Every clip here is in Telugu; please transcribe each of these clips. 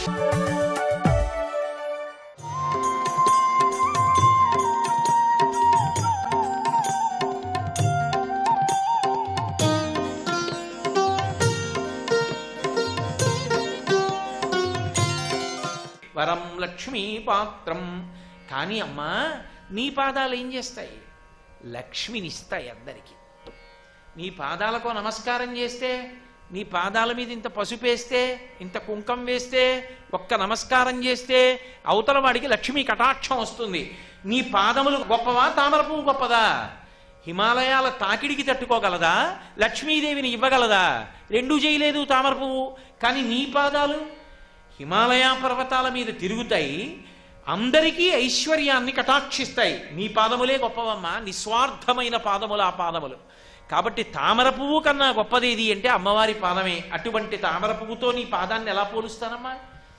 వరం లక్ష్మీ పాత్రం కానీ అమ్మా నీ పాదాలు ఏం చేస్తాయి లక్ష్మినిస్తాయి అందరికీ నీ పాదాలకు నమస్కారం చేస్తే నీ పాదాల మీద ఇంత పసుపేస్తే ఇంత కుంకం వేస్తే ఒక్క నమస్కారం చేస్తే అవతల వాడికి లక్ష్మీ కటాక్షం వస్తుంది నీ పాదములు గొప్పవా తామర పువ్వు గొప్పదా హిమాలయాల తాకిడికి తట్టుకోగలదా లక్ష్మీదేవిని ఇవ్వగలదా రెండూ చేయలేదు తామర పువ్వు కానీ నీ పాదాలు హిమాలయ పర్వతాల మీద తిరుగుతాయి అందరికీ ఐశ్వర్యాన్ని కటాక్షిస్తాయి నీ పాదములే గొప్పవమ్మా నిస్వార్థమైన పాదములు ఆ పాదములు కాబట్టి తామర పువ్వు కన్నా గొప్పదేది అంటే అమ్మవారి పాదమే అటువంటి తామర పువ్వుతో నీ పాదాన్ని ఎలా పోలుస్తానమ్మా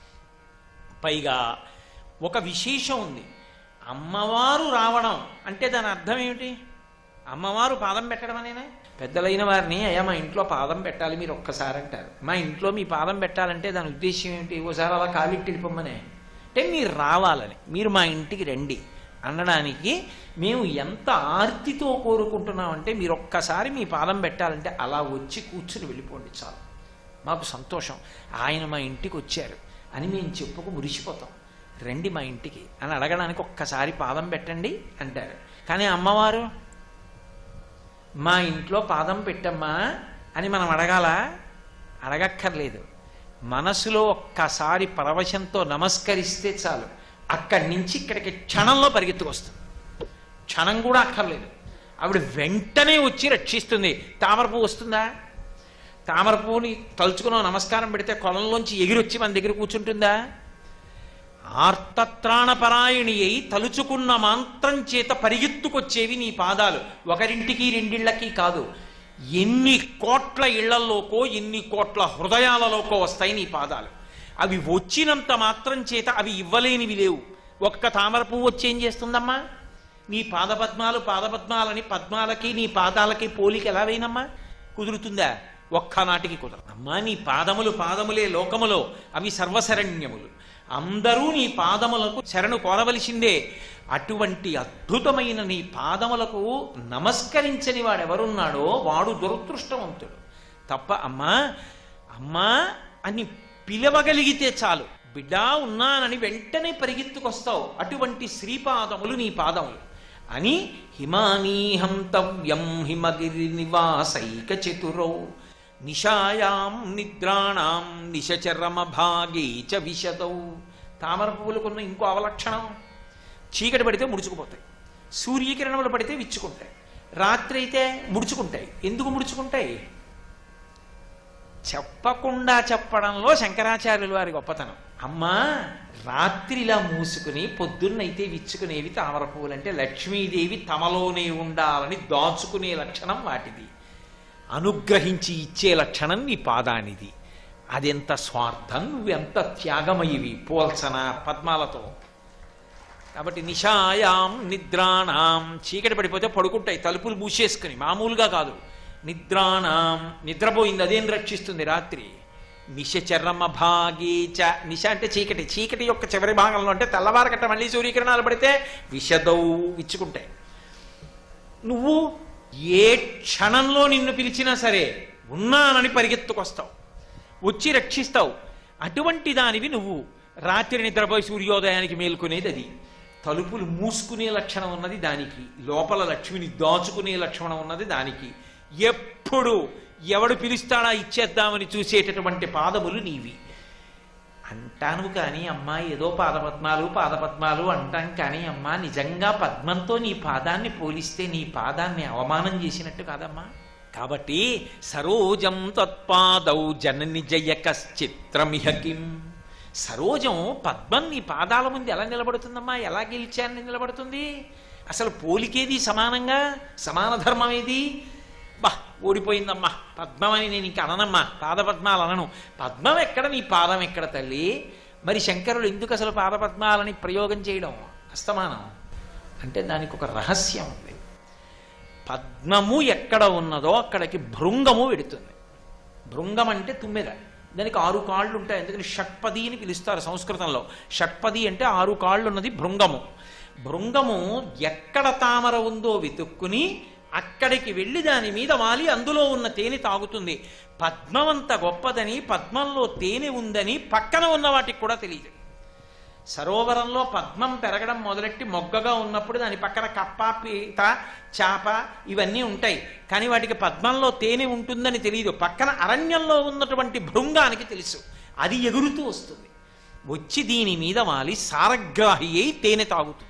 పైగా ఒక విశేషం ఉంది అమ్మవారు రావడం అంటే దాని అర్థం ఏమిటి అమ్మవారు పాదం పెట్టడం అనేనా పెద్దలైన వారిని అయ్యా మా ఇంట్లో పాదం పెట్టాలి మీరు ఒక్కసారి అంటారు మా ఇంట్లో మీ పాదం పెట్టాలంటే దాని ఉద్దేశం ఏమిటి ఓసారి అలా కాలిట్టి వెళ్ళిపోమ్మనే అంటే మీరు రావాలని మీరు మా ఇంటికి రండి అనడానికి మేము ఎంత ఆర్తితో కోరుకుంటున్నామంటే మీరు ఒక్కసారి మీ పాదం పెట్టాలంటే అలా వచ్చి కూర్చుని వెళ్ళిపోండి చాలు మాకు సంతోషం ఆయన మా ఇంటికి వచ్చారు అని మేము చెప్పుకు మురిసిపోతాం రండి మా ఇంటికి అని అడగడానికి ఒక్కసారి పాదం పెట్టండి అంటారు కానీ అమ్మవారు మా ఇంట్లో పాదం పెట్టమ్మా అని మనం అడగాల అడగక్కర్లేదు మనసులో ఒక్కసారి పరవశంతో నమస్కరిస్తే చాలు అక్కడి నుంచి ఇక్కడికి క్షణంలో పరిగెత్తుకొస్తుంది క్షణం కూడా అక్కర్లేదు ఆవిడ వెంటనే వచ్చి రక్షిస్తుంది తామర పువ్వు వస్తుందా తామర పువ్వుని తలుచుకున్న నమస్కారం పెడితే కొలంలోంచి ఎగిరొచ్చి మన దగ్గర కూర్చుంటుందా ఆర్తత్రాణపరాయణి అయి తలుచుకున్న మాంత్రం చేత పరిగెత్తుకొచ్చేవి నీ పాదాలు ఒకరింటికి రెండిళ్ళకి కాదు ఎన్ని కోట్ల ఇళ్లలోకో ఎన్ని కోట్ల హృదయాలలోకో వస్తాయి నీ పాదాలు అవి వచ్చినంత మాత్రం చేత అవి ఇవ్వలేనివి లేవు ఒక్క తామర పువ్వు వచ్చి ఏం చేస్తుందమ్మా నీ పాదపద్మాలు పాదపద్మాలని పద్మాలకి నీ పాదాలకి పోలిక ఎలా వేయనమ్మా కుదురుతుందా ఒక్కనాటికి కుదరదు అమ్మా నీ పాదములు పాదములే లోకములో అవి సర్వశరణ్యములు అందరూ నీ పాదములకు శరణు కోరవలసిందే అటువంటి అద్భుతమైన నీ పాదములకు నమస్కరించని వాడెవరున్నాడో వాడు దురదృష్టవంతుడు తప్ప అమ్మా అమ్మా అని పిలవగలిగితే చాలు బిడ్డా ఉన్నానని వెంటనే పరిగెత్తుకొస్తావు అటువంటి శ్రీపాదములు నీ పాదములు అని హిమానీహంతవ్యం హిమగిరి నివాసైక చతురౌ నిశాయాం నిద్రాణాం నిశచరమ భాగే చ విశదౌ తామర పువ్వులకున్న ఇంకో అవలక్షణం చీకటి పడితే ముడుచుకుపోతాయి సూర్యకిరణములు పడితే విచ్చుకుంటాయి రాత్రి అయితే ముడుచుకుంటాయి ఎందుకు ముడుచుకుంటాయి చెప్పకుండా చెప్పడంలో శంకరాచార్యుల వారి గొప్పతనం అమ్మా రాత్రి ఇలా మూసుకుని పొద్దున్నైతే విచ్చుకునేవి తామర పువ్వులంటే లక్ష్మీదేవి తమలోనే ఉండాలని దాచుకునే లక్షణం వాటిది అనుగ్రహించి ఇచ్చే లక్షణం నీ పాదానిది అదెంత స్వార్థం నువ్వెంత త్యాగమయ్యివి పోల్చన పద్మాలతో కాబట్టి నిశాయాం నిద్రాణాం చీకటి పడిపోతే పడుకుంటాయి తలుపులు మూసేసుకుని మామూలుగా కాదు నిద్రాణాం నిద్రపోయింది అదేం రక్షిస్తుంది రాత్రి నిశచరమ భాగేచ నిశ అంటే చీకటి చీకటి యొక్క చివరి భాగంలో అంటే తెల్లవారకట్ట మళ్ళీ సూర్యకిరణాలు పడితే విషదౌ విచ్చుకుంటాయి నువ్వు ఏ క్షణంలో నిన్ను పిలిచినా సరే ఉన్నానని పరిగెత్తుకొస్తావు వచ్చి రక్షిస్తావు అటువంటి దానివి నువ్వు రాత్రి నిద్రపోయి సూర్యోదయానికి మేల్కొనేది అది తలుపులు మూసుకునే లక్షణం ఉన్నది దానికి లోపల లక్ష్మిని దాచుకునే లక్షణం ఉన్నది దానికి ఎప్పుడు ఎవడు పిలుస్తాడా ఇచ్చేద్దామని చూసేటటువంటి పాదములు నీవి అంటాను కానీ అమ్మా ఏదో పాదపద్మాలు పాదపద్మాలు అంటాం కానీ అమ్మా నిజంగా పద్మంతో నీ పాదాన్ని పోలిస్తే నీ పాదాన్ని అవమానం చేసినట్టు కాదమ్మా కాబట్టి సరోజం తత్పాదౌ జనని జయ కశ్చిత్రమిహ కిం సరోజం పద్మం నీ పాదాల ముందు ఎలా నిలబడుతుందమ్మా ఎలా గెలిచాన్ని నిలబడుతుంది అసలు పోలికేది సమానంగా సమాన ధర్మం ఏది బా ఓడిపోయిందమ్మా పద్మం అని నేను ఇంక అననమ్మా పాదపద్మాలు అనను పద్మం ఎక్కడ నీ పాదం ఎక్కడ తల్లి మరి శంకరుడు ఎందుకు అసలు పాదపద్మాలని ప్రయోగం చేయడం అస్తమానం అంటే దానికి ఒక రహస్యం ఉంది పద్మము ఎక్కడ ఉన్నదో అక్కడికి భృంగము వెడుతుంది భృంగం అంటే తుమ్మెద దానికి ఆరు కాళ్ళు ఉంటాయి ఎందుకని షట్పది అని పిలుస్తారు సంస్కృతంలో షట్పది అంటే ఆరు కాళ్ళు ఉన్నది భృంగము భృంగము ఎక్కడ తామర ఉందో వెతుక్కుని అక్కడికి వెళ్ళి దాని మీద వాలి అందులో ఉన్న తేనె తాగుతుంది పద్మమంత గొప్పదని పద్మంలో తేనె ఉందని పక్కన ఉన్న వాటికి కూడా తెలియదు సరోవరంలో పద్మం పెరగడం మొదలెట్టి మొగ్గగా ఉన్నప్పుడు దాని పక్కన కప్ప పీత చాప ఇవన్నీ ఉంటాయి కానీ వాటికి పద్మంలో తేనె ఉంటుందని తెలియదు పక్కన అరణ్యంలో ఉన్నటువంటి భృంగానికి తెలుసు అది ఎగురుతూ వస్తుంది వచ్చి దీని మీద వాలి సారగ్రాహి అయి తేనె తాగుతుంది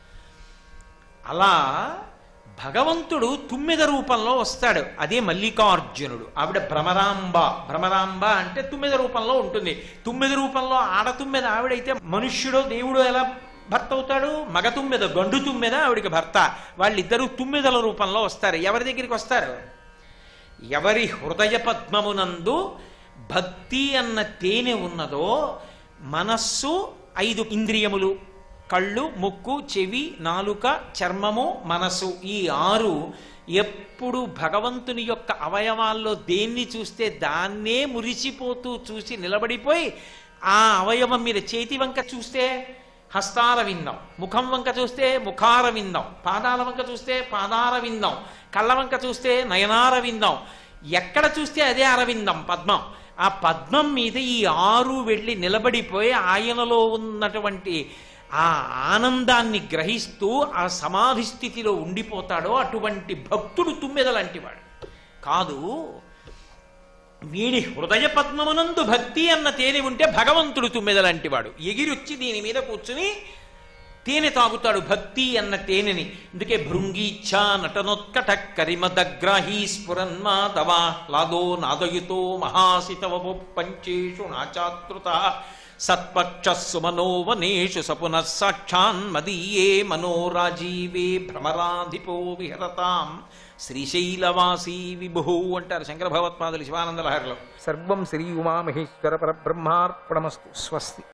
అలా భగవంతుడు తుమ్మెద రూపంలో వస్తాడు అదే మల్లికార్జునుడు ఆవిడ భ్రమరాంబ భ్రమరాంబ అంటే తుమ్మెద రూపంలో ఉంటుంది తుమ్మెద రూపంలో ఆడ తుమ్మెద ఆవిడైతే మనుష్యుడో దేవుడో ఎలా భర్త అవుతాడు మగ తుమ్మెద గండు తుమ్మెద ఆవిడికి భర్త వాళ్ళిద్దరూ తుమ్మెదల రూపంలో వస్తారు ఎవరి దగ్గరికి వస్తారు ఎవరి హృదయ పద్మమునందు భక్తి అన్న తేనె ఉన్నదో మనస్సు ఐదు ఇంద్రియములు కళ్ళు ముక్కు చెవి నాలుక చర్మము మనసు ఈ ఆరు ఎప్పుడు భగవంతుని యొక్క అవయవాల్లో దేన్ని చూస్తే దాన్నే మురిసిపోతూ చూసి నిలబడిపోయి ఆ అవయవం మీద చేతి వంక చూస్తే హస్తాల విందాం ముఖం వంక చూస్తే ముఖార విందాం పాదాల వంక చూస్తే పాదార విందాం కళ్ళ వంక చూస్తే నయనార విందాం ఎక్కడ చూస్తే అదే అరవిందం పద్మం ఆ పద్మం మీద ఈ ఆరు వెళ్ళి నిలబడిపోయి ఆయనలో ఉన్నటువంటి ఆ ఆనందాన్ని గ్రహిస్తూ ఆ సమాధి స్థితిలో ఉండిపోతాడో అటువంటి భక్తుడు తుమ్మెద లాంటివాడు కాదు వీడి హృదయ పద్మమునందు భక్తి అన్న తేనె ఉంటే భగవంతుడు తుమ్మెద లాంటివాడు ఎగిరొచ్చి దీని మీద కూర్చుని తేనె తాగుతాడు భక్తి అన్న తేనెని అందుకే భృంగీచ్ఛా నటనోత్కట కరిమదగ్రాహీ స్ఫురన్మాధవా లాదో నాదయుతో మహాసితవపు పంచేషు నాచాతృత సత్పక్ష సుమనో వనేషు సపునః సాక్షాన్ మదీయే మనోరాజీవే భ్రమరాధిపో విహరతాం శ్రీశైలవాసీ విభు అంటారు శంకర భగవత్పాదులు శివానంద లహరిలో సర్వం శ్రీ ఉమామహేశ్వర పరబ్రహ్మార్పణమస్తు స్వస్తి